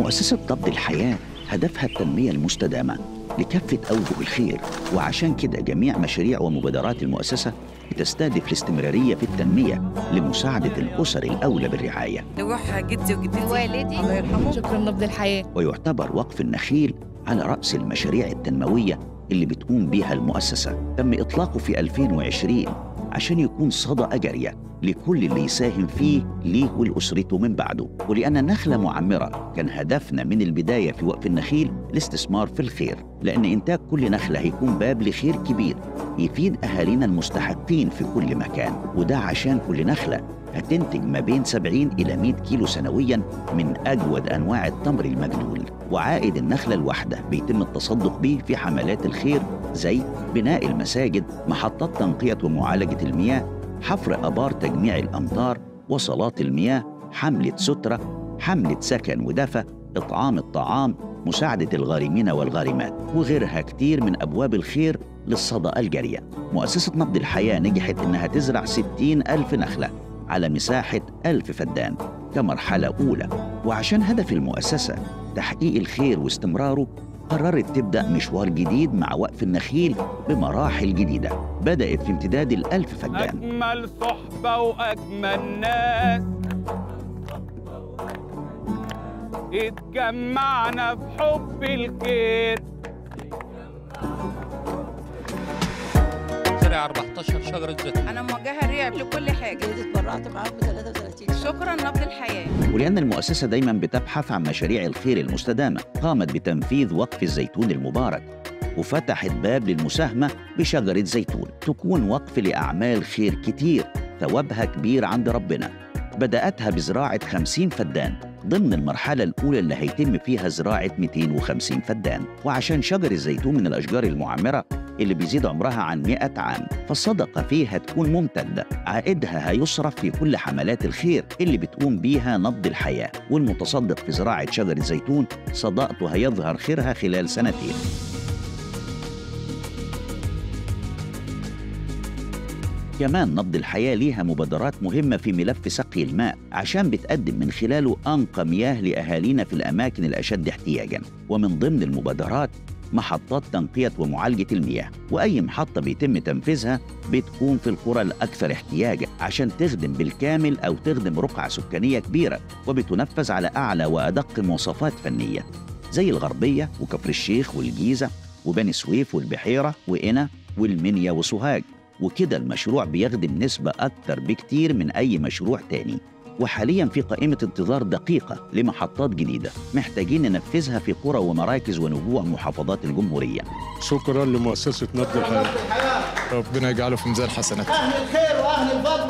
مؤسسة نبض الحياة هدفها التنمية المستدامة لكافة أوجه الخير وعشان كده جميع مشاريع ومبادرات المؤسسة بتستهدف الاستمرارية في التنمية لمساعدة الأسر الأولى بالرعاية لروح جدي وجدتي والدي الله يرحمه شكرا نبض الحياة ويعتبر وقف النخيل على رأس المشاريع التنموية اللي بتقوم بها المؤسسة تم إطلاقه في 2020 عشان يكون صدقة جارية لكل اللي يساهم فيه ليه ولأسرته من بعده ولأن النخلة معمرة كان هدفنا من البداية في وقف النخيل الاستثمار في الخير لأن إنتاج كل نخلة هيكون باب لخير كبير يفيد أهالينا المستحقين في كل مكان وده عشان كل نخلة هتنتج ما بين 70 إلى 100 كيلو سنويا من أجود أنواع التمر المجلول وعائد النخلة الواحدة بيتم التصدق به في حملات الخير زي بناء المساجد محطات تنقية ومعالجة المياه حفر آبار تجميع الأمطار وصلات المياه حملة سترة حملة سكن ودفى إطعام الطعام مساعدة الغارمين والغارمات وغيرها كتير من أبواب الخير للصدقة الجارية مؤسسة نبض الحياة نجحت إنها تزرع 60 ألف نخلة على مساحة ألف فدان كمرحلة أولى وعشان هدف المؤسسة تحقيق الخير واستمراره قررت تبدأ مشوار جديد مع وقف النخيل بمراحل جديدة بدأت في امتداد الألف فدان أجمل صحبة وأجمل ناس اتجمعنا في حب الخير زرع 14 شجرة زيتون انا موجهه الريع لكل حاجه اتبرعت معاهم ب 33 شكرا نبض الحياه ولأن المؤسسة دايما بتبحث عن مشاريع الخير المستدامة قامت بتنفيذ وقف الزيتون المبارك وفتحت باب للمساهمة بشجرة زيتون تكون وقف لأعمال خير كتير ثوابها كبير عند ربنا بدأتها بزراعة 50 فدان ضمن المرحلة الأولى اللي هيتم فيها زراعة 250 فدان وعشان شجر الزيتون من الأشجار المعمرة اللي بيزيد عمرها عن 100 عام فالصدقة فيه هتكون ممتدة عائدها هيصرف في كل حملات الخير اللي بتقوم بيها نبض الحياة والمتصدق في زراعة شجر الزيتون صدقته هيظهر خيرها خلال سنتين كمان نبض الحياة ليها مبادرات مهمة في ملف سقي الماء عشان بتقدم من خلاله أنقى مياه لأهالينا في الأماكن الأشد احتياجاً ومن ضمن المبادرات محطات تنقية ومعالجة المياه وأي محطة بيتم تنفيذها بتكون في القرى الأكثر احتياجا عشان تخدم بالكامل أو تخدم رقعة سكانية كبيرة وبتنفذ على أعلى وأدق مواصفات فنية زي الغربية وكفر الشيخ والجيزة وبني سويف والبحيرة وقنا والمنيا وسوهاج وكده المشروع بيخدم نسبة أكتر بكتير من أي مشروع تاني وحاليا في قائمة انتظار دقيقة لمحطات جديدة محتاجين ننفذها في قرى ومراكز ونبوع محافظات الجمهورية شكرا لمؤسسة نبض الحياة ربنا يجعله في ميزان حسناته أهل الخير وأهل الفضل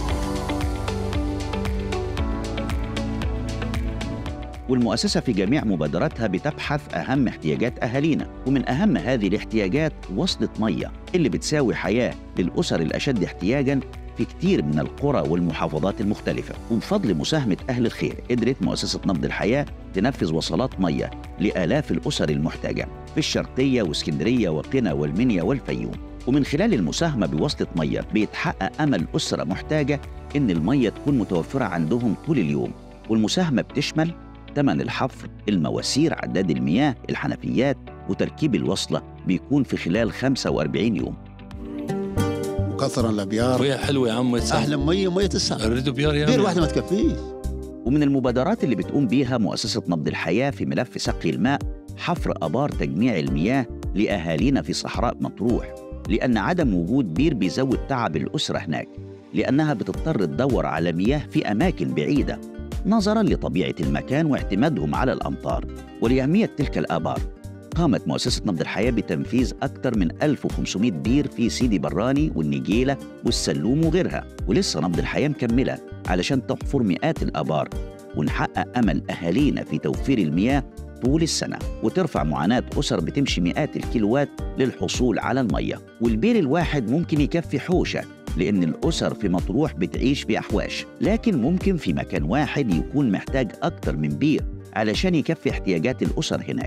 والمؤسسة في جميع مبادراتها بتبحث أهم احتياجات أهالينا ومن أهم هذه الاحتياجات وصلة مية اللي بتساوي حياة للأسر الأشد احتياجاً في كتير من القرى والمحافظات المختلفة وبفضل مساهمة أهل الخير قدرت مؤسسة نبض الحياة تنفذ وصلات مية لآلاف الأسر المحتاجة في الشرقية واسكندرية وقنا والمنيا والفيوم ومن خلال المساهمة بوصلة مية بيتحقق أمل أسرة محتاجة إن المية تكون متوفرة عندهم طول اليوم والمساهمة بتشمل ثمن الحفر المواسير عداد المياه الحنفيات وتركيب الوصلة بيكون في خلال 45 يوم وكثر الأبيار وهي حلوة يا عم يتسامح أهل مية مية الساعة الريدو بيار يا بير عم واحدة ما تكفيش ومن المبادرات اللي بتقوم بيها مؤسسة نبض الحياة في ملف سقي الماء حفر آبار تجميع المياه لأهالينا في صحراء مطروح لأن عدم وجود بير بيزود تعب الأسرة هناك لأنها بتضطر تدور على مياه في أماكن بعيدة نظرا لطبيعة المكان واعتمادهم على الأمطار ولأهمية تلك الآبار قامت مؤسسة نبض الحياة بتنفيذ أكثر من 1500 بير في سيدي براني والنجيلة والسلوم وغيرها ولسه نبض الحياة مكملة علشان تحفر مئات الآبار ونحقق أمل أهالينا في توفير المياه طول السنة وترفع معاناة أسر بتمشي مئات الكيلوات للحصول على المية والبير الواحد ممكن يكفي حوشة لأن الأسر في مطروح بتعيش في أحواش لكن ممكن في مكان واحد يكون محتاج أكتر من بير علشان يكفي احتياجات الأسر هناك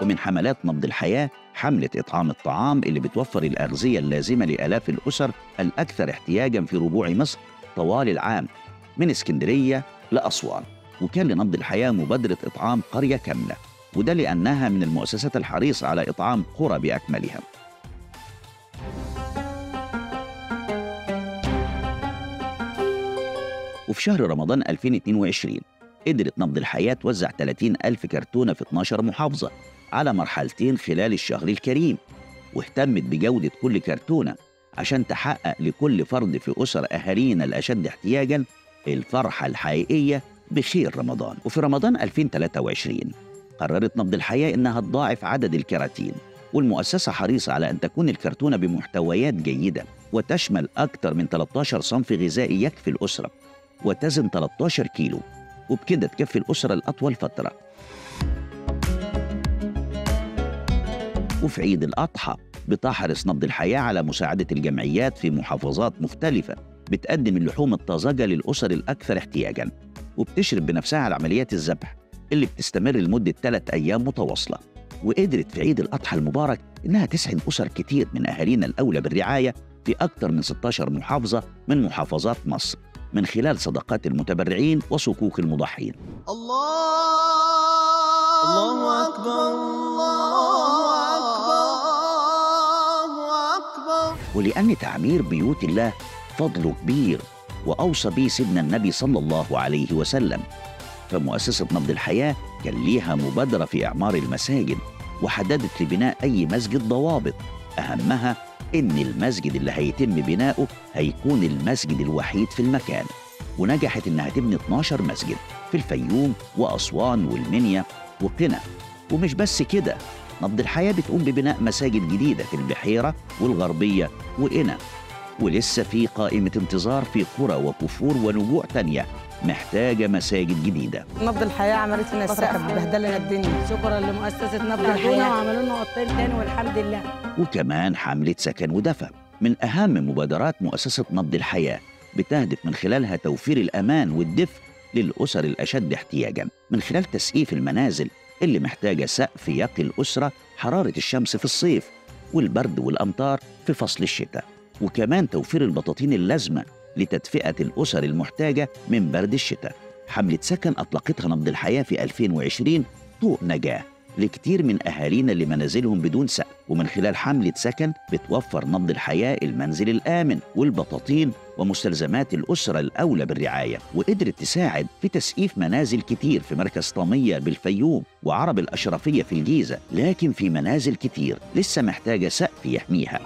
ومن حملات نبض الحياة حملة إطعام الطعام اللي بتوفر الأغذية اللازمة لآلاف الأسر الأكثر احتياجاً في ربوع مصر طوال العام من اسكندرية لأسوان وكان لنبض الحياة مبادرة إطعام قرية كاملة وده لأنها من المؤسسات الحريصة على إطعام قرى بأكملها وفي شهر رمضان 2022 قدرت نبض الحياة توزع 30 ألف كرتونة في 12 محافظة على مرحلتين خلال الشهر الكريم واهتمت بجودة كل كرتونة عشان تحقق لكل فرد في أسر أهالينا الأشد احتياجاً الفرحة الحقيقية بخير رمضان وفي رمضان 2023 قررت نبض الحياة إنها تضاعف عدد الكراتين والمؤسسة حريصة على أن تكون الكرتونة بمحتويات جيدة وتشمل أكثر من 13 صنف غذائي يكفي الأسرة وتزن 13 كيلو وبكده تكفي الأسرة لأطول فترة وفي عيد الأضحى بتحرص نبض الحياة على مساعدة الجمعيات في محافظات مختلفة بتقدم اللحوم الطازجة للأسر الأكثر احتياجاً وبتشرف بنفسها على عمليات الذبح اللي بتستمر لمدة ثلاث أيام متواصلة وقدرت في عيد الأضحى المبارك إنها تسعد أسر كتير من أهالينا الأولى بالرعاية في أكثر من 16 محافظة من محافظات مصر من خلال صدقات المتبرعين وصكوك المضحين الله أكبر الله أكبر الله أكبر ولأن تعمير بيوت الله فضله كبير وأوصى به سيدنا النبي صلى الله عليه وسلم فمؤسسة نبض الحياة كان ليها مبادرة في إعمار المساجد وحددت لبناء أي مسجد ضوابط أهمها إن المسجد اللي هيتم بناؤه هيكون المسجد الوحيد في المكان ونجحت إنها تبني 12 مسجد في الفيوم وأسوان والمنيا وقنا ومش بس كده نبض الحياة بتقوم ببناء مساجد جديدة في البحيرة والغربية وقنا ولسه في قائمة انتظار في قرى وكفور ونجوع تانية محتاجة مساجد جديدة نبض الحياة عملت لنا السقف بهدل لنا الدنيا شكرا لمؤسسة نبض الحياة وعملوا لنا اوضتين تاني والحمد لله وكمان حملة سكن ودفى من أهم مبادرات مؤسسة نبض الحياة بتهدف من خلالها توفير الأمان والدفء للأسر الأشد احتياجاً من خلال تسقيف المنازل اللي محتاجة سقف يقي الأسرة حرارة الشمس في الصيف والبرد والأمطار في فصل الشتاء وكمان توفير البطاطين اللازمة لتدفئة الأسر المحتاجة من برد الشتاء حملة سكن أطلقتها نبض الحياة في 2020 طوق نجاة لكتير من أهالينا اللي منازلهم بدون سقف ومن خلال حملة سكن بتوفر نبض الحياة المنزل الآمن والبطاطين ومستلزمات الأسرة الأولى بالرعاية وقدرت تساعد في تسقيف منازل كتير في مركز طامية بالفيوم وعرب الأشرفية في الجيزة لكن في منازل كتير لسه محتاجة سقف يحميها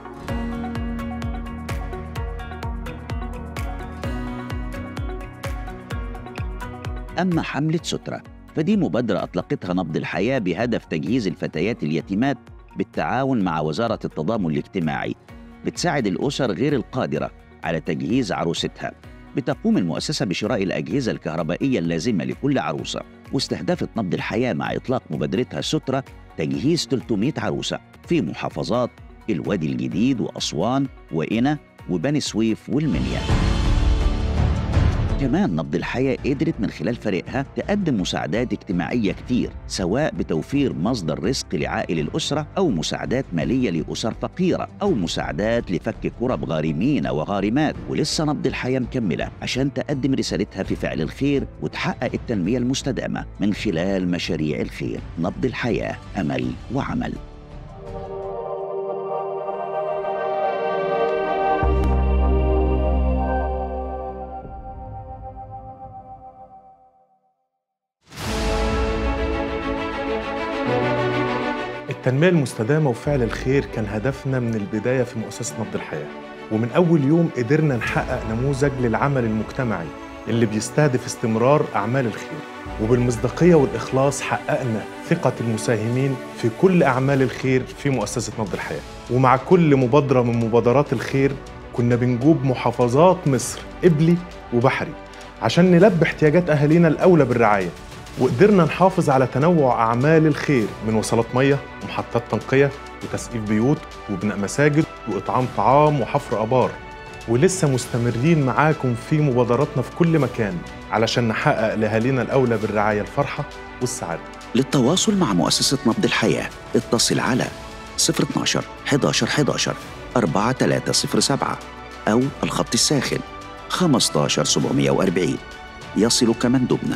أما حملة سترة فدي مبادرة أطلقتها نبض الحياة بهدف تجهيز الفتيات اليتيمات بالتعاون مع وزارة التضامن الاجتماعي بتساعد الأسر غير القادرة على تجهيز عروستها بتقوم المؤسسة بشراء الأجهزة الكهربائية اللازمة لكل عروسة واستهدفت نبض الحياة مع إطلاق مبادرتها سترة تجهيز 300 عروسة في محافظات الوادي الجديد وأسوان وقنا وبني سويف والمنيا كمان نبض الحياة قدرت من خلال فريقها تقدم مساعدات اجتماعية كتير سواء بتوفير مصدر رزق لعائل الأسرة أو مساعدات مالية لأسر فقيرة أو مساعدات لفك كرب غارمين وغارمات ولسه نبض الحياة مكملة عشان تقدم رسالتها في فعل الخير وتحقق التنمية المستدامة من خلال مشاريع الخير نبض الحياة أمل وعمل التنمية المستدامة وفعل الخير كان هدفنا من البداية في مؤسسة نبض الحياة ومن أول يوم قدرنا نحقق نموذج للعمل المجتمعي اللي بيستهدف استمرار أعمال الخير وبالمصداقية والإخلاص حققنا ثقة المساهمين في كل أعمال الخير في مؤسسة نبض الحياة ومع كل مبادرة من مبادرات الخير كنا بنجوب محافظات مصر قبلي وبحري عشان نلبي احتياجات أهالينا الأولى بالرعاية وقدرنا نحافظ على تنوع أعمال الخير من وصلات مية ومحطات تنقية وتسقيف بيوت وبناء مساجد وإطعام طعام وحفر آبار ولسه مستمرين معاكم في مبادراتنا في كل مكان علشان نحقق لأهالينا الأولى بالرعاية الفرحة والسعادة للتواصل مع مؤسسة نبض الحياة اتصل على 012 11 11 4307 أو الخط الساخن 15 740 يصلك مندوبنا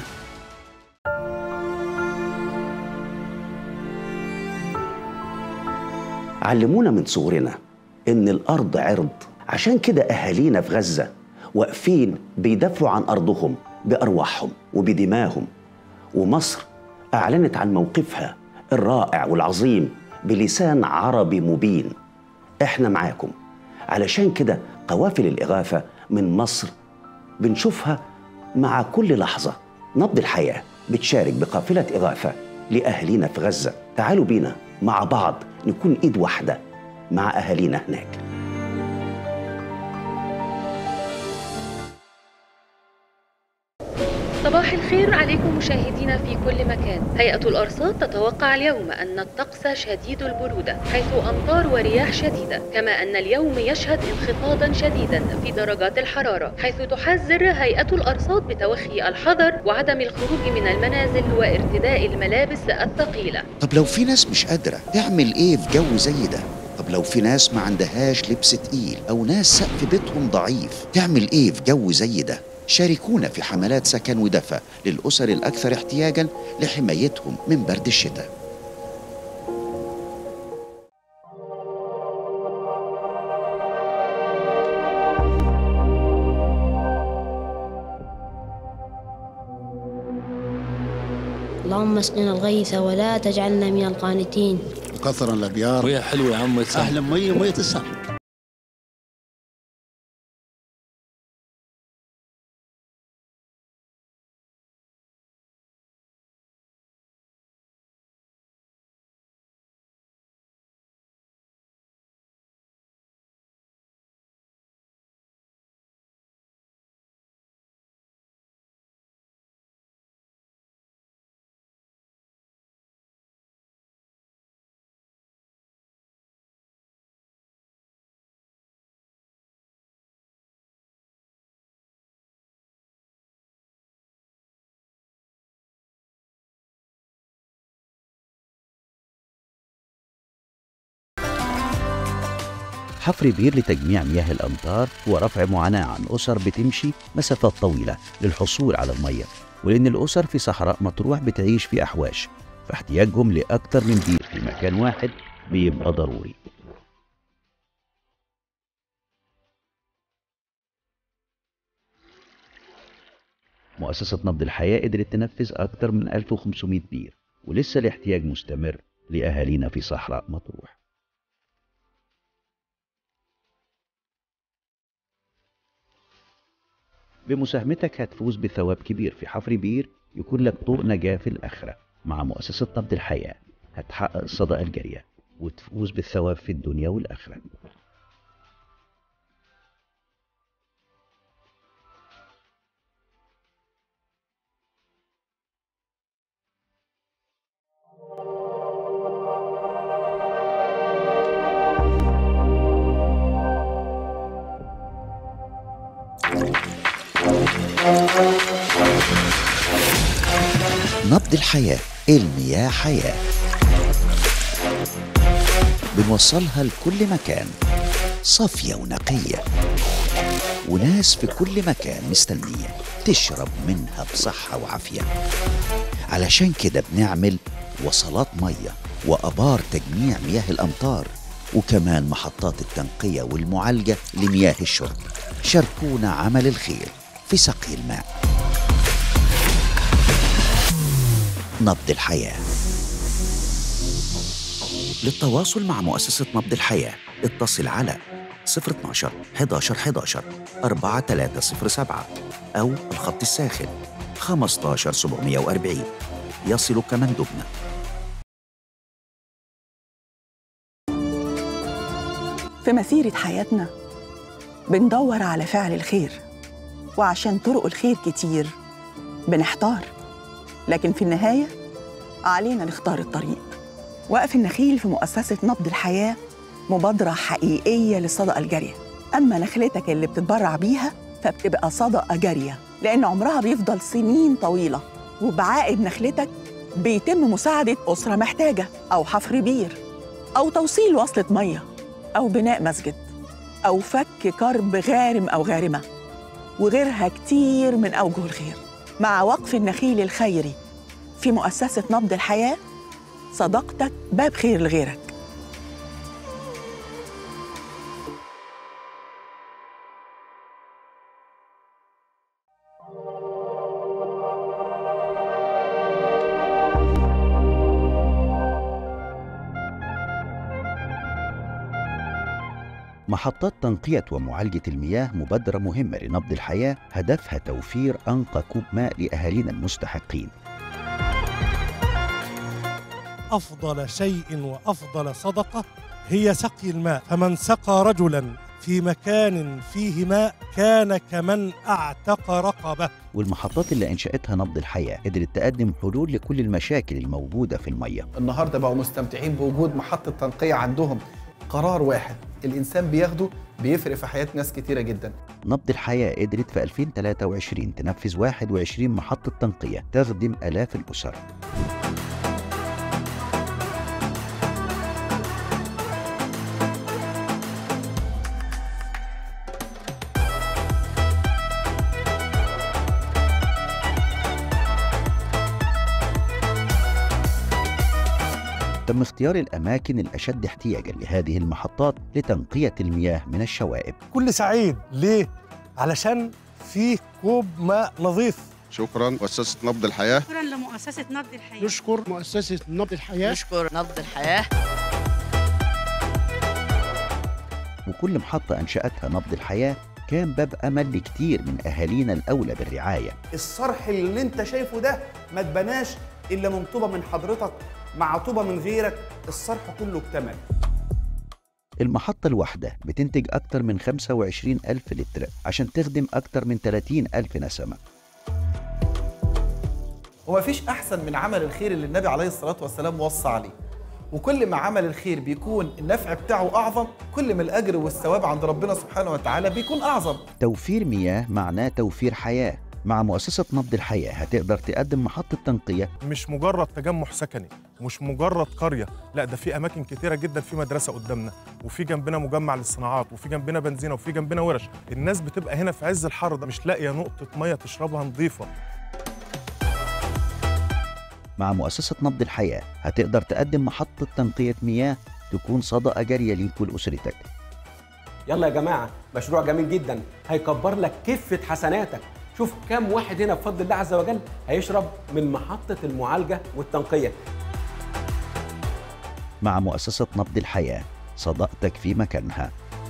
علمونا من صغرنا إن الأرض عرض عشان كده أهالينا في غزة واقفين بيدافعوا عن أرضهم بأرواحهم وبدماهم ومصر أعلنت عن موقفها الرائع والعظيم بلسان عربي مبين إحنا معاكم علشان كده قوافل الإغاثة من مصر بنشوفها مع كل لحظة نبض الحياة بتشارك بقافلة إغاثة لأهالينا في غزة تعالوا بينا مع بعض نكون إيد واحدة مع أهالينا هناك صباح الخير عليكم مشاهدينا في كل مكان هيئة الأرصاد تتوقع اليوم أن الطقس شديد البرودة حيث أمطار ورياح شديدة كما أن اليوم يشهد انخفاضا شديدا في درجات الحرارة حيث تحذر هيئة الأرصاد بتوخي الحذر وعدم الخروج من المنازل وارتداء الملابس الثقيلة طب لو في ناس مش قادرة تعمل إيه في جو زي ده؟ طب لو في ناس ما عندهاش لبس تقيل أو ناس سقف بيتهم ضعيف تعمل إيه في جو زي ده؟ شاركونا في حملات سكن ودفى للأسر الأكثر احتياجا لحمايتهم من برد الشتاء اللهم اسقنا الغيث ولا تجعلنا من القانتين وكثر الابيار ويا حلوه يا عم اهلا ميه ميه السهل حفر بير لتجميع مياه الأمطار ورفع معاناة عن أسر بتمشي مسافات طويلة للحصول على المية ولأن الأسر في صحراء مطروح بتعيش في أحواش فاحتياجهم لأكتر من بير في مكان واحد بيبقى ضروري مؤسسة نبض الحياة قدرت تنفذ أكتر من 1500 بير ولسه الاحتياج مستمر لأهالينا في صحراء مطروح بمساهمتك هتفوز بثواب كبير في حفر بير يكون لك طوق نجاة في الآخرة مع مؤسسة نبض الحياة هتحقق الصدقة الجارية وتفوز بالثواب في الدنيا والآخرة نبض الحياة المياه حياة بنوصلها لكل مكان صافية ونقية وناس في كل مكان مستنية تشرب منها بصحة وعافية علشان كده بنعمل وصلات مية وأبار تجميع مياه الأمطار وكمان محطات التنقية والمعالجة لمياه الشرب شاركونا عمل الخير في سقي الماء نبض الحياة للتواصل مع مؤسسة نبض الحياة اتصل على 012 11 11 4307 أو الخط الساخن 15 740 يصلك مندوبنا في مسيرة حياتنا بندور على فعل الخير وعشان طرق الخير كتير بنحتار لكن في النهاية علينا نختار الطريق وقف النخيل في مؤسسة نبض الحياة مبادرة حقيقية للصدقة الجارية أما نخلتك اللي بتتبرع بيها فبتبقى صدقة جارية لأن عمرها بيفضل سنين طويلة وبعائد نخلتك بيتم مساعدة أسرة محتاجة أو حفر بير أو توصيل وصلة مية أو بناء مسجد أو فك كرب غارم أو غارمة وغيرها كتير من أوجه الخير مع وقف النخيل الخيري في مؤسسة نبض الحياة صداقتك باب خير لغيرك محطات تنقية ومعالجة المياه مبادرة مهمة لنبض الحياة هدفها توفير أنقى كوب ماء لأهالينا المستحقين أفضل شيء وأفضل صدقة هي سقي الماء فمن سقى رجلا في مكان فيه ماء كان كمن أعتق رقبة والمحطات اللي أنشأتها نبض الحياة قدرت تقدم حلول لكل المشاكل الموجودة في المياه النهارده بقوا مستمتعين بوجود محطة تنقية عندهم قرار واحد الإنسان بياخده بيفرق في حياة ناس كتيرة جدا نبض الحياة قدرت في 2023 تنفذ 21 محطة تنقية تخدم آلاف الأسر تم اختيار الأماكن الأشد احتياجا لهذه المحطات لتنقية المياه من الشوائب كل سعيد ليه؟ علشان فيه كوب ماء نظيف شكرا مؤسسة نبض الحياة شكرا لمؤسسة نبض الحياة نشكر مؤسسة نبض الحياة نشكر نبض الحياة وكل محطة أنشأتها نبض الحياة كان باب أمل لكتير من أهالينا الأولى بالرعاية الصرح اللي انت شايفه ده ما اتبناش الا من طوبه من حضرتك مع طوبه من غيرك الصرح كله اكتمل المحطة الواحدة بتنتج أكتر من 25 ألف لتر عشان تخدم أكتر من 30 ألف نسمة وما فيش أحسن من عمل الخير اللي النبي عليه الصلاة والسلام وصى عليه وكل ما عمل الخير بيكون النفع بتاعه أعظم كل ما الأجر والثواب عند ربنا سبحانه وتعالى بيكون أعظم توفير مياه معناه توفير حياة مع مؤسسة نبض الحياة هتقدر تقدم محطة تنقية مش مجرد تجمع سكني مش مجرد قرية لا ده في أماكن كتيرة جدا في مدرسة قدامنا وفي جنبنا مجمع للصناعات وفي جنبنا بنزينة وفي جنبنا ورش الناس بتبقى هنا في عز الحر ده مش لاقية نقطة مية تشربها نظيفة مع مؤسسة نبض الحياة هتقدر تقدم محطة تنقية مياه تكون صدقة جارية ليك ولأسرتك يلا يا جماعة مشروع جميل جدا هيكبر لك كفة حسناتك شوف كم واحد هنا بفضل الله عز وجل هيشرب من محطة المعالجة والتنقية مع مؤسسة نبض الحياة صدقتك في مكانها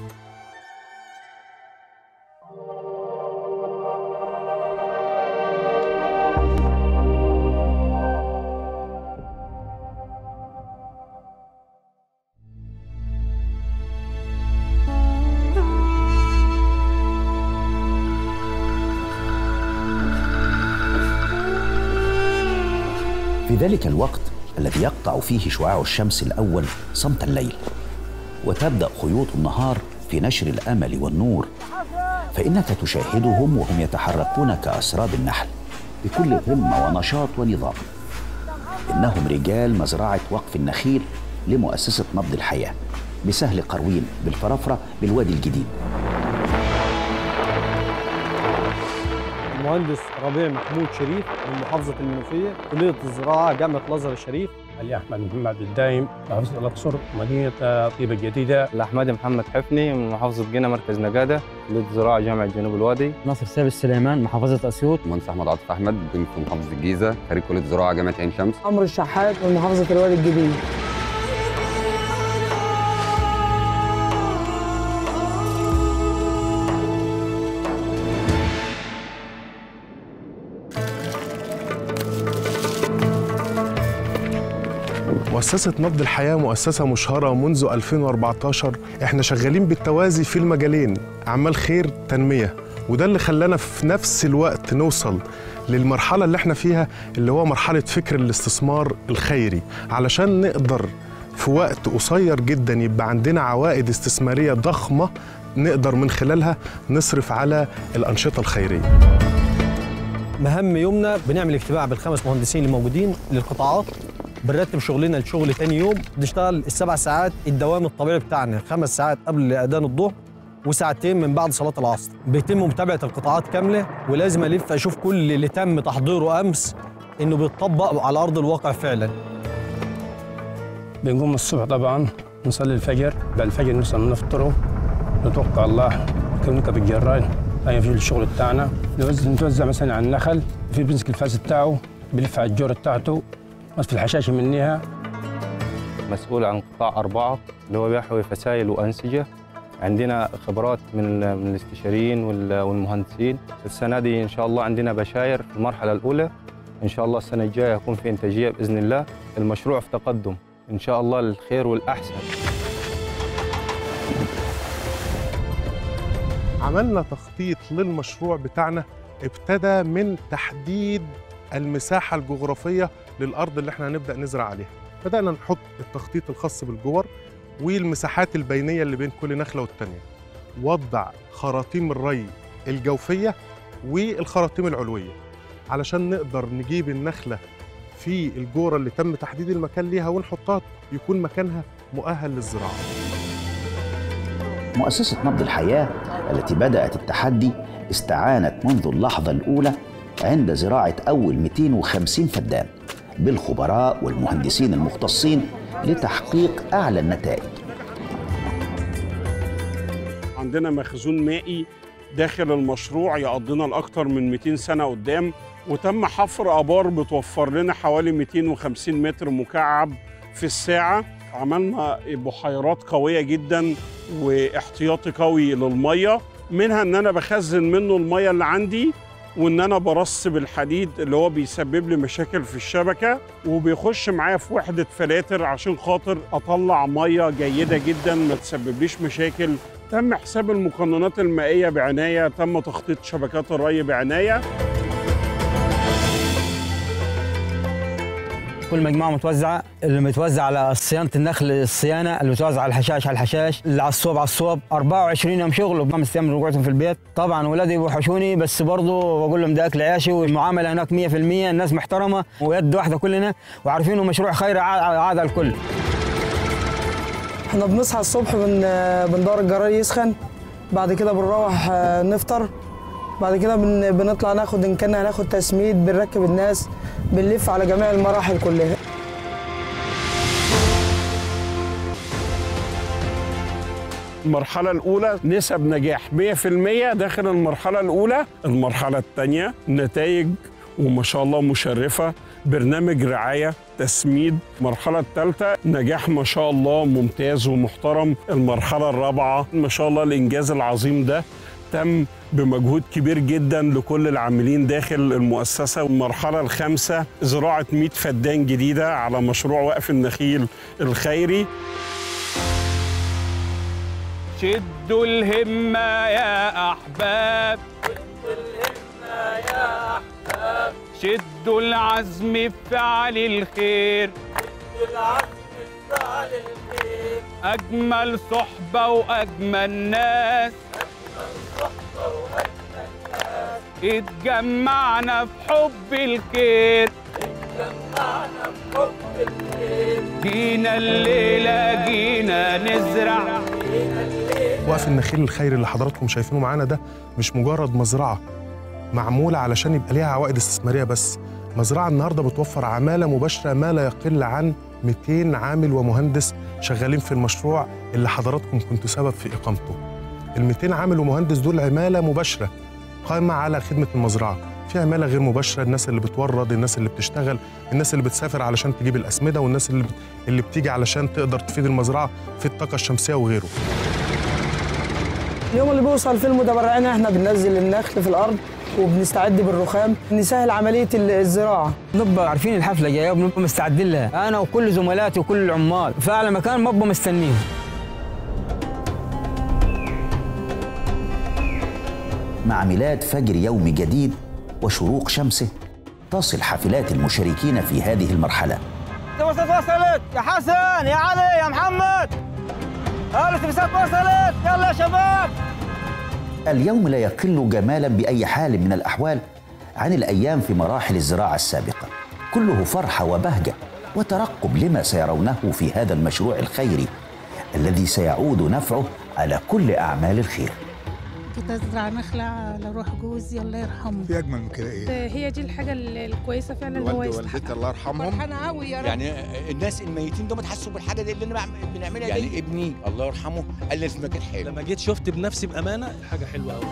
في ذلك الوقت الذي يقطع فيه شعاع الشمس الاول صمت الليل وتبدا خيوط النهار في نشر الامل والنور فانك تشاهدهم وهم يتحركون كاسراب النحل بكل همه ونشاط ونظام انهم رجال مزرعه وقف النخيل لمؤسسه نبض الحياه بسهل قروين بالفرافره بالوادي الجديد المهندس ربيع محمود شريف من محافظة المنوفية كلية الزراعة جامعة الأزهر الشريف علي أحمد محمد الدايم محافظة الأقصر مدينة طيبة الجديدة الأحمدي محمد حفني من محافظة جنة مركز نجادة كلية الزراعة جامعة جنوب الوادي ناصر ثابت سليمان محافظة أسيوط مهندس أحمد عاطف أحمد من محافظة الجيزة خريج كلية الزراعة جامعة عين شمس عمرو الشحات من محافظة الوادي الجديد مؤسسة نبض الحياة مؤسسة مشهرة منذ 2014 احنا شغالين بالتوازي في المجالين أعمال خير تنمية وده اللي خلانا في نفس الوقت نوصل للمرحلة اللي احنا فيها اللي هو مرحلة فكر الاستثمار الخيري علشان نقدر في وقت قصير جدا يبقى عندنا عوائد استثمارية ضخمة نقدر من خلالها نصرف على الأنشطة الخيرية مهام يومنا بنعمل اجتماع بالخمس مهندسين اللي موجودين للقطاعات بنرتب شغلنا لشغل تاني يوم بنشتغل السبع ساعات الدوام الطبيعي بتاعنا خمس ساعات قبل اذان الظهر وساعتين من بعد صلاه العصر بيتم متابعه القطاعات كامله ولازم الف اشوف كل اللي تم تحضيره امس انه بيتطبق على ارض الواقع فعلا بنقوم الصبح طبعا نصلي الفجر بعد الفجر نصل نفطره نتوقع الله كونك بالجران أي في الشغل بتاعنا نوزع, نتوزع مثلا على النخل في بيمسك الفاس بتاعه بيلف على الجورة بتاعته في الحشاشة منها مسؤول عن قطاع أربعة اللي هو بيحوي فسائل وأنسجة عندنا خبرات من من الاستشاريين وال- والمهندسين السنة دي إن شاء الله عندنا بشاير في المرحلة الأولى إن شاء الله السنة الجاية يكون في إنتاجية بإذن الله المشروع في تقدم إن شاء الله للخير والأحسن عملنا تخطيط للمشروع بتاعنا ابتدى من تحديد المساحة الجغرافية للأرض اللي احنا هنبدأ نزرع عليها بدأنا نحط التخطيط الخاص بالجور والمساحات البينية اللي بين كل نخلة والتانية وضع خراطيم الري الجوفية والخراطيم العلوية علشان نقدر نجيب النخلة في الجورة اللي تم تحديد المكان ليها ونحطها يكون مكانها مؤهل للزراعة مؤسسة نبض الحياة التي بدأت التحدي استعانت منذ اللحظة الأولى عند زراعة أول 250 فدان بالخبراء والمهندسين المختصين لتحقيق أعلى النتائج عندنا مخزون مائي داخل المشروع يقضينا لأكثر من 200 سنة قدام وتم حفر آبار بتوفر لنا حوالي 250 متر مكعب في الساعة عملنا بحيرات قوية جدا واحتياطي قوي للمية منها ان انا بخزن منه المية اللي عندي وان انا برصب الحديد اللي هو بيسبب لي مشاكل في الشبكة وبيخش معايا في وحدة فلاتر عشان خاطر اطلع مية جيدة جدا ما تسببليش مشاكل تم حساب المقننات المائية بعناية تم تخطيط شبكات الري بعناية كل مجموعه متوزعه اللي متوزع على صيانه النخل الصيانه اللي متوزع على الحشاش على الحشاش اللي على الصوب على الصوب 24 يوم شغل وخمس ايام رجوعتهم في البيت طبعا ولادي بيوحشوني بس برضه بقول لهم ده اكل عياشي والمعامله هناك 100% الناس محترمه ويد واحده كلنا وعارفين انه مشروع خير عاد عاد على الكل احنا بنصحى الصبح بن... بندور الجرار يسخن بعد كده بنروح آه، نفطر بعد كده بن... بنطلع ناخد ان كنا هناخد تسميد بنركب الناس بنلف على جميع المراحل كلها المرحلة الأولى نسب نجاح 100% داخل المرحلة الأولى المرحلة الثانية نتائج وما شاء الله مشرفة برنامج رعاية تسميد المرحلة الثالثة نجاح ما شاء الله ممتاز ومحترم المرحلة الرابعة ما شاء الله الإنجاز العظيم ده تم بمجهود كبير جدا لكل العاملين داخل المؤسسة المرحلة الخامسة زراعة 100 فدان جديدة على مشروع وقف النخيل الخيري شدوا الهمة يا أحباب شدوا العزم في فعل الخير أجمل صحبة وأجمل ناس اتجمعنا في حب الخير جينا الليلة جينا نزرع وقف النخيل الخيري اللي حضراتكم شايفينه معانا ده مش مجرد مزرعه معموله علشان يبقى ليها عوائد استثماريه بس مزرعه النهارده بتوفر عماله مباشره ما لا يقل عن 200 عامل ومهندس شغالين في المشروع اللي حضراتكم كنتوا سبب في اقامته ال 200 عامل ومهندس دول عماله مباشره قائمه على خدمه المزرعه في عماله غير مباشره الناس اللي بتورد الناس اللي بتشتغل الناس اللي بتسافر علشان تجيب الاسمده والناس اللي اللي بتيجي علشان تقدر تفيد المزرعه في الطاقه الشمسيه وغيره اليوم اللي بيوصل فيه المتبرعين احنا بننزل النخل في الارض وبنستعد بالرخام نسهل عمليه الزراعه بنبقى عارفين الحفله جايه وبنبقى مستعدين لها انا وكل زملاتي وكل العمال فعلى مكان ما ببقى مستنيهم مع ميلاد فجر يوم جديد وشروق شمسه تصل حافلات المشاركين في هذه المرحلة وصلت وصلت يا حسن يا علي يا محمد الاتوبيسات وصلت يلا يا شباب اليوم لا يقل جمالا بأي حال من الأحوال عن الأيام في مراحل الزراعة السابقة كله فرحة وبهجة وترقب لما سيرونه في هذا المشروع الخيري الذي سيعود نفعه على كل أعمال الخير كنت ازرع نخله لروح جوزي الله يرحمه في اجمل من كده ايه هي دي الحاجه ال- الكويسه فعلا اللي هو والدي يستحقها ووالدتي الله يرحمهم فرحانه قوي يا رب يعني الناس الميتين دول حسوا بالحاجه دي اللي انا بعمل- بنعملها يعني دي ابني الله يرحمه قال لي في مكان حلو لما جيت شفت بنفسي بامانه حاجه حلوه قوي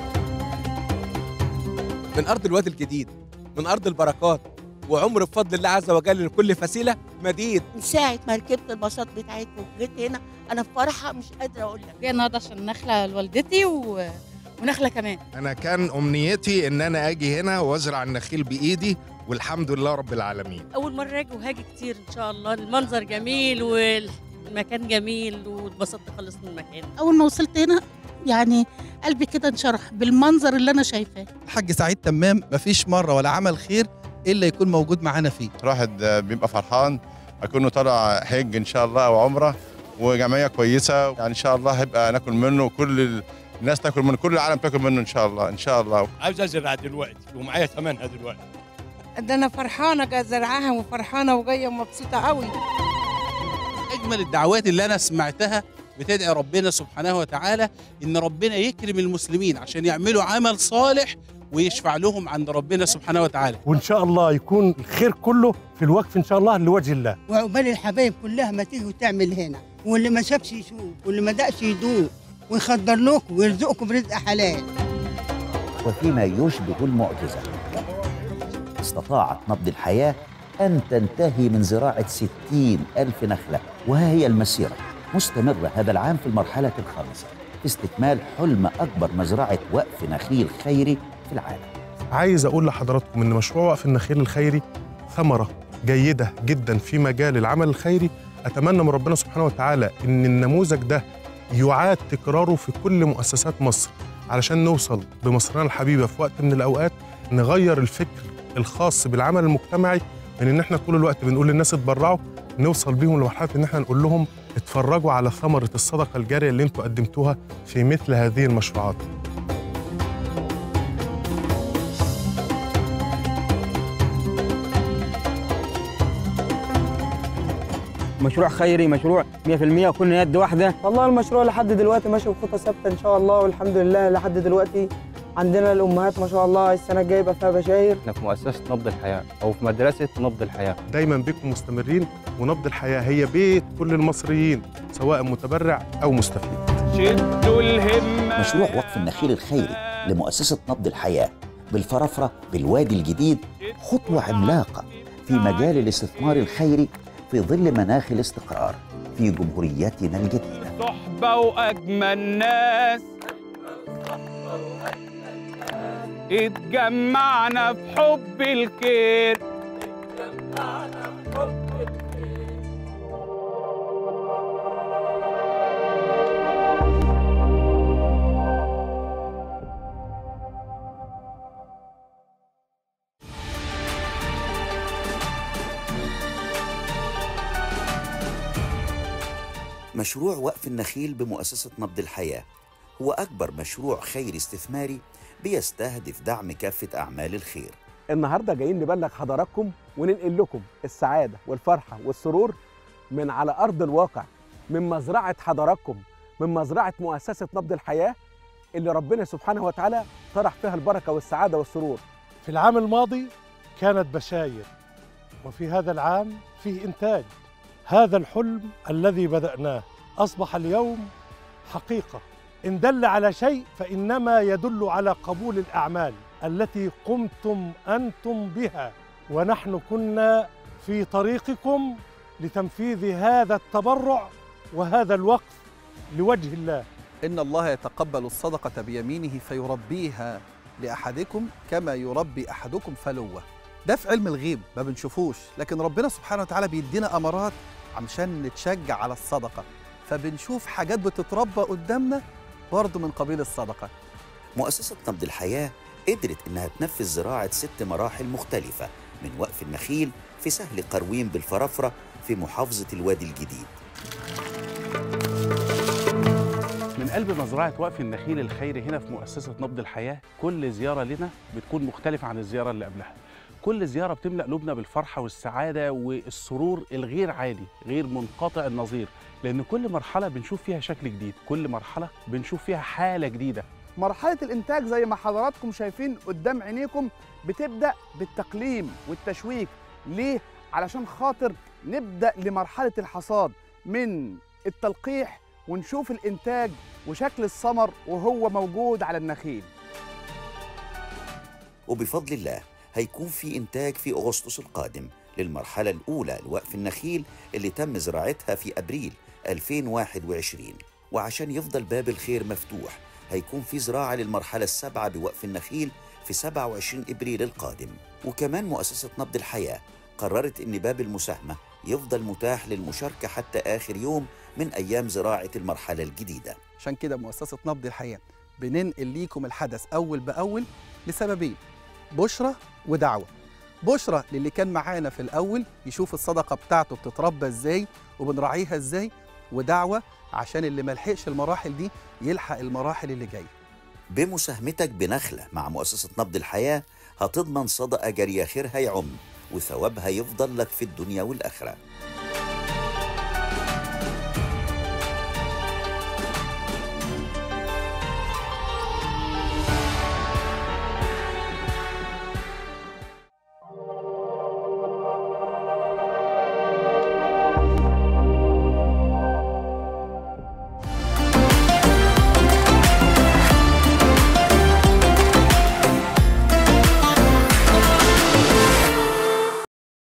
من ارض الوادي الجديد من ارض البركات وعمر بفضل الله عز وجل لكل فسيله مديد من ساعة ما ركبت الباصات بتاعتكم وجيت هنا أنا في فرحة مش قادرة أقول لك جايه النهارده عشان نخله لوالدتي و... ونخله كمان انا كان امنيتي ان انا اجي هنا وازرع النخيل بايدي والحمد لله رب العالمين اول مره اجي وهاجي كتير ان شاء الله المنظر جميل والمكان جميل واتبسطت خالص من المكان اول ما وصلت هنا يعني قلبي كده انشرح بالمنظر اللي انا شايفاه الحاج سعيد تمام مفيش مرة ولا عمل خير إلا يكون موجود معانا فيه الواحد بيبقى فرحان اكونه طالع حج ان شاء الله او عمره وجمعيه كويسه يعني ان شاء الله هيبقى ناكل منه وكل الناس تاكل منه كل العالم تاكل منه ان شاء الله ان شاء الله عاوز ازرع دلوقتي ومعايا ثمنها دلوقتي ده انا فرحانه جايه زرعها وفرحانه وجايه ومبسوطه قوي اجمل الدعوات اللي انا سمعتها بتدعي ربنا سبحانه وتعالى ان ربنا يكرم المسلمين عشان يعملوا عمل صالح ويشفع لهم عند ربنا سبحانه وتعالى وان شاء الله يكون الخير كله في الوقف ان شاء الله لوجه الله وعقبال الحبايب كلها ما تيجي وتعمل هنا واللي ما شافش يشوف واللي ما دقش يدوق ويخدر لكم ويرزقكم برزق حلال وفيما يشبه المعجزة استطاعت نبض الحياة أن تنتهي من زراعة ستين ألف نخلة وها هي المسيرة مستمرة هذا العام في المرحلة الخامسة في استكمال حلم أكبر مزرعة وقف نخيل خيري في العالم عايز اقول لحضراتكم ان مشروع وقف النخيل الخيري ثمره جيده جدا في مجال العمل الخيري اتمنى من ربنا سبحانه وتعالى ان النموذج ده يعاد تكراره في كل مؤسسات مصر علشان نوصل بمصرنا الحبيبه في وقت من الاوقات نغير الفكر الخاص بالعمل المجتمعي من ان احنا طول الوقت بنقول للناس اتبرعوا نوصل بيهم لمرحله ان احنا نقول لهم اتفرجوا على ثمره الصدقه الجاريه اللي انتوا قدمتوها في مثل هذه المشروعات مشروع خيري مشروع 100% كنا يد واحده والله المشروع لحد دلوقتي ماشي بخطى ثابته ان شاء الله والحمد لله لحد دلوقتي عندنا الامهات ما شاء الله السنه الجايه يبقى فيها بشاير احنا في مؤسسه نبض الحياه او في مدرسه نبض الحياه دايما بكم مستمرين ونبض الحياه هي بيت كل المصريين سواء متبرع او مستفيد شدوا الهمه مشروع وقف النخيل الخيري لمؤسسة نبض الحياة بالفرافرة بالوادي الجديد خطوة عملاقة في مجال الاستثمار الخيري في ظل مناخ الاستقرار في جمهوريتنا الجديدة صحبة وأجمل ناس اتجمعنا في حب الخير مشروع وقف النخيل بمؤسسة نبض الحياة هو أكبر مشروع خيري استثماري بيستهدف دعم كافة أعمال الخير النهارده جايين نبلغ حضراتكم وننقل لكم السعاده والفرحه والسرور من على ارض الواقع من مزرعه حضراتكم من مزرعه مؤسسه نبض الحياه اللي ربنا سبحانه وتعالى طرح فيها البركه والسعاده والسرور في العام الماضي كانت بشاير وفي هذا العام فيه إنتاج هذا الحلم الذي بدأناه أصبح اليوم حقيقة إن دل على شيء فإنما يدل على قبول الأعمال التي قمتم أنتم بها ونحن كنا في طريقكم لتنفيذ هذا التبرع وهذا الوقف لوجه الله إن الله يتقبل الصدقة بيمينه فيربيها لأحدكم كما يربي أحدكم فلوة ده في علم الغيب ما بنشوفوش لكن ربنا سبحانه وتعالى بيدينا أمارات عشان نتشجع على الصدقة فبنشوف حاجات بتتربى قدامنا برضه من قبيل الصدقة مؤسسة نبض الحياة قدرت إنها تنفذ زراعة ست مراحل مختلفة من وقف النخيل في سهل قروين بالفرافرة في محافظة الوادي الجديد من قلب مزرعة وقف النخيل الخيري هنا في مؤسسة نبض الحياة كل زيارة لنا بتكون مختلفة عن الزيارة اللي قبلها كل زيارة بتملأ قلوبنا بالفرحة والسعادة والسرور الغير عادي غير منقطع النظير لأن كل مرحلة بنشوف فيها شكل جديد كل مرحلة بنشوف فيها حالة جديدة مرحلة الإنتاج زي ما حضراتكم شايفين قدام عينيكم بتبدأ بالتقليم والتشويك ليه؟ علشان خاطر نبدأ لمرحلة الحصاد من التلقيح ونشوف الإنتاج وشكل الثمر وهو موجود على النخيل وبفضل الله هيكون في إنتاج في أغسطس القادم للمرحلة الأولى لوقف النخيل اللي تم زراعتها في أبريل 2021 وعشان يفضل باب الخير مفتوح هيكون في زراعة للمرحلة السابعة بوقف النخيل في 27 إبريل القادم وكمان مؤسسة نبض الحياة قررت إن باب المساهمة يفضل متاح للمشاركة حتى آخر يوم من أيام زراعة المرحلة الجديدة عشان كده مؤسسة نبض الحياة بننقل ليكم الحدث أول بأول لسببين بشرة ودعوة بشرة للي كان معانا في الأول يشوف الصدقة بتاعته بتتربى إزاي وبنراعيها إزاي ودعوة عشان اللي ملحقش المراحل دي يلحق المراحل اللي جايه بمساهمتك بنخلة مع مؤسسة نبض الحياة هتضمن صدقة جارية خيرها يعم وثوابها يفضل لك في الدنيا والآخرة